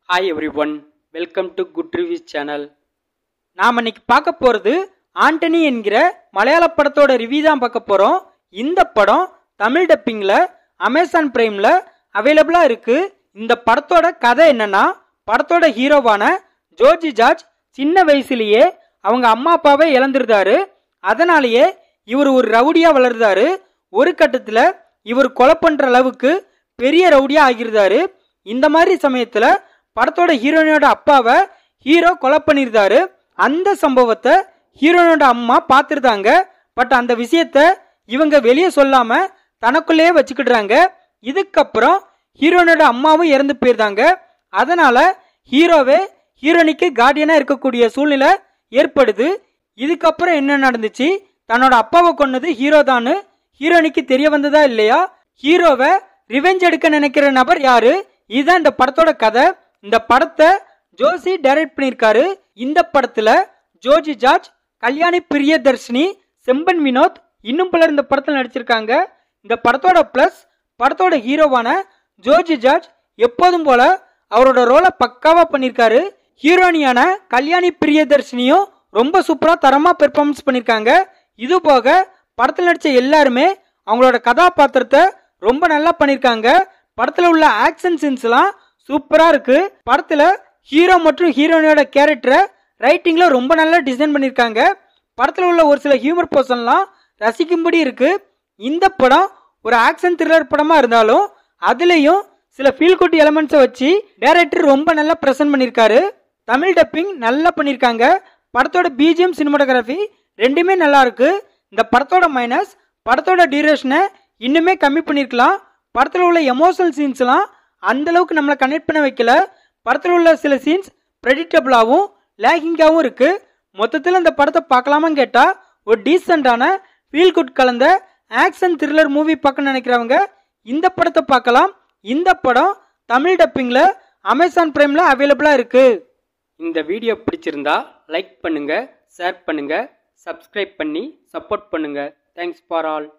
hi everyone welcome to good reviews channel நாம் இன்னைக்கு பார்க்க போகிறது ஆண்டனி என்கிற மலையாள படத்தோட ரிவ்யூ தான் பார்க்க போகிறோம் இந்த படம் தமிழ் டப்பிங்கில் அமேசான் பிரைமில் அவைலபிளாக இருக்குது இந்த படத்தோட கதை என்னன்னா படத்தோட ஹீரோவான ஜோர்ஜி ஜார்ஜ் சின்ன வயசுலயே அவங்க அம்மா அப்பாவை இழந்துருந்தாரு அதனாலேயே இவர் ஒரு ரவுடியா வளர்ந்தாரு ஒரு கட்டத்தில் இவர் கொலை பண்ற அளவுக்கு பெரிய ரவுடியா ஆகிருந்தாரு இந்த மாதிரி சமயத்துல படத்தோட ஹீரோயினோட அப்பாவை ஹீரோ கொலை பண்ணியிருந்தாரு அந்த சம்பவத்தை ஹீரோயினோட அம்மா பார்த்துருந்தாங்க பட் அந்த விஷயத்த இவங்க வெளியே சொல்லாம தனக்குள்ளேயே வச்சுக்கிடுறாங்க இதுக்கப்புறம் ஹீரோயினோட அம்மாவும் இறந்து போயிருந்தாங்க அதனால ஹீரோவே ஹீரோனிக்கு கார்டியனா இருக்கக்கூடிய சூழ்நிலை ஏற்படுது இதுக்கப்புறம் என்ன நடந்துச்சு தன்னோட அப்பாவை கொன்னது ஹீரோ தான்னு ஹீரோனிக்கு தெரிய வந்ததா இல்லையா ஹீரோவை ரிவெஞ்ச் எடுக்க நினைக்கிற நபர் யாரு இதுதான் இந்த படத்தோட கதை இந்த படத்தை ஜோசி டைரக்ட் பண்ணியிருக்காரு இந்த படத்துல ஜோஜி ஜார்ஜ் கல்யாணி பிரியதர்ஷினி செம்பன் வினோத் இன்னும் பலர் இந்த படத்தில் நடிச்சிருக்காங்க இந்த படத்தோட பிளஸ் படத்தோட ஹீரோவான ஜோர்ஜி ஜார்ஜ் எப்போதும் போல அவரோட ரோலை பக்காவா பண்ணியிருக்காரு ஹீரோனியான கல்யாணி பிரியதர்ஷினியும் ரொம்ப சூப்பரா தரமா பெர்ஃபார்மன்ஸ் பண்ணியிருக்காங்க இது போக படத்தில் நடிச்ச எல்லாருமே அவங்களோட கதாபாத்திரத்தை ரொம்ப நல்லா பண்ணியிருக்காங்க படத்தில் உள்ள ஆக்ஷன் சீன்ஸ்லாம் சூப்பரா இருக்கு படத்துல ஹீரோ மற்றும் ஹீரோனியோட கேரக்டரை ரைட்டிங்ல ரொம்ப நல்லா டிசைன் பண்ணியிருக்காங்க படத்தில் உள்ள ஒரு சில ஹியூமர் போர்ஷன்லாம் ரசிக்கும்படி இருக்கு இந்த படம் ஒரு ஆக்ஷன் த்ரில்லர் படமா இருந்தாலும் அதுலேயும் சில ஃபீல் குட் எலமெண்ட்ஸை வச்சு டைரக்டர் ரொம்ப நல்லா ப்ரெசென்ட் பண்ணியிருக்காரு தமிழ் டப்பிங் நல்லா பண்ணியிருக்காங்க படத்தோட பிஜிஎம் சினிமாட்டோகிராஃபி ரெண்டுமே நல்லா இருக்கு இந்த படத்தோட மைனஸ் படத்தோட டியூரேஷனை இன்னுமே கம்மி பண்ணியிருக்கலாம் படத்தில் உள்ள எமோஷனல் சீன்ஸ்லாம் அந்த அளவுக்கு நம்மளை கனெக்ட் பண்ண வைக்கல படத்தில் உள்ள சில சீன்ஸ் ப்ரெடிக்டபிளாகவும் லேகிங்காகவும் இருக்கு மொத்தத்தில் இந்த படத்தை பார்க்கலாமான்னு கேட்டால் ஒரு டீசெண்டான ஃபீல் குட் கலந்த ஆக்ஷன் த்ரில்லர் மூவி பார்க்க நினைக்கிறவங்க இந்த படத்தை பார்க்கலாம் இந்த படம் தமிழ் டப்பிங்கில் அமேசான் பிரைமில் அவைலபிளாக இருக்கு இந்த வீடியோ பிடிச்சிருந்தா லைக் பண்ணுங்க ஷேர் பண்ணுங்க சப்ஸ்கிரைப் பண்ணி சப்போர்ட் பண்ணுங்க தேங்க்ஸ் ஃபார் ஆல்